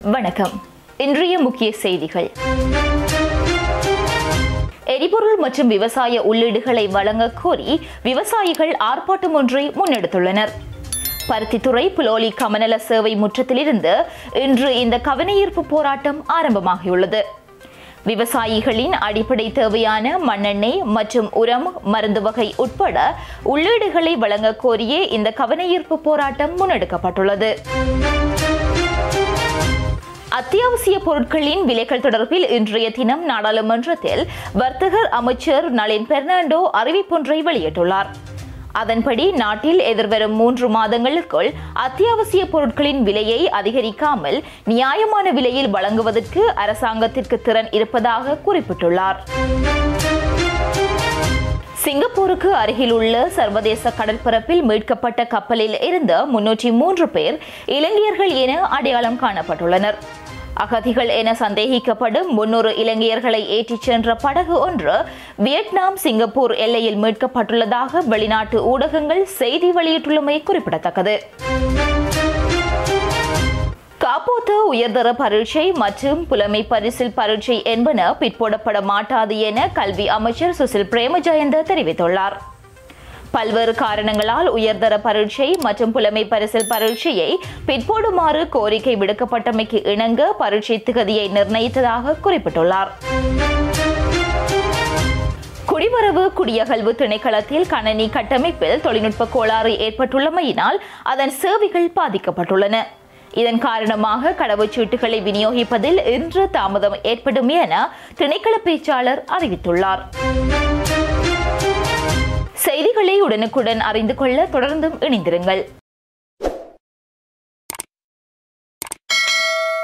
வணக்கம் இன்றைய முக்கிய செய்திகள் எரிபொருள் மற்றும் விவசாய உள்ளீடுகளை வழங்க கோரி விவசாயிகள் ஆர்ப்பாட்டம் ஒன்றை முன்னெடுத்துள்ளனர் பருத்தித்துறை புலோலி கமநல சேவை முற்றத்திலிருந்து இன்று இந்த கவனஈர்ப்பு போராட்டம் ஆரம்பமாகியுள்ளது விவசாயிகளின் அடிப்படை தேவையான மண்ணெண்ணெய் மற்றும் உரம் மருந்து வகை உட்பட உள்ளீடுகளை வழங்க கோரியே இந்த கவனஈர்ப்பு போராட்டம் முன்னெடுக்கப்பட்டுள்ளது அத்தியாவசிய பொருட்களின் விலைகள் தொடர்பில் இன்றைய தினம் நாடாளுமன்றத்தில் வர்த்தகர் அமைச்சர் நளின் பெர்னாண்டோ அறிவிப்பொன்றை வெளியிட்டுள்ளார் அதன்படி நாட்டில் எதிர்வரும் மூன்று மாதங்களுக்குள் அத்தியாவசிய பொருட்களின் விலையை அதிகரிக்காமல் நியாயமான விலையில் வழங்குவதற்கு அரசாங்கத்திற்கு திறன் இருப்பதாக குறிப்பிட்டுள்ளார் சிங்கப்பூருக்கு அருகிலுள்ள சர்வதேச கடற்பரப்பில் மீட்கப்பட்ட கப்பலில் இருந்த முன்னூற்றி மூன்று பேர் இலங்கையர்கள் என அடையாளம் காணப்பட்டுள்ளனர் அகதிகள் என சந்தேகிக்கப்படும் முன்னூறு இலங்கையர்களை ஏற்றிச் சென்ற படகு ஒன்று வியட்நாம் சிங்கப்பூர் எல்லையில் மீட்கப்பட்டுள்ளதாக வெளிநாட்டு ஊடகங்கள் செய்தி வெளியிட்டுள்ளமை குறிப்பிடத்தக்கது காப்போத்த உயர்தர பரீட்சை மற்றும் புலமை பரிசில் பரீட்சை என்பன பிற்போடப்பட மாட்டாது என கல்வி அமைச்சர் சுசில் பிரேமஜயந்த தெரிவித்துள்ளார் பல்வேறு காரணங்களால் உயர்தர பரீட்சை மற்றும் புலமை பரிசில் பரீட்சையை பிற்போடுமாறு கோரிக்கை விடுக்கப்பட்டமைக்கு இணங்க பரீட்சை திகதியை நிர்ணயித்ததாக குறிப்பிட்டுள்ளார் குடிவரவு குடியகல்வு திணைக்களத்தில் கணனி கட்டமைப்பில் தொழில்நுட்ப கோளாறு ஏற்பட்டுள்ளமையினால் அதன் சேவைகள் பாதிக்கப்பட்டுள்ளன இதன் காரணமாக கடவுச்சீட்டுகளை விநியோகிப்பதில் இன்று தாமதம் ஏற்படும் என திணைக்கள பேச்சாளர் அறிவித்துள்ளார் செய்திகளை உடனுக்குடன் அறிந்து கொள்ள தொடர்ந்தும் இணைந்திருங்கள்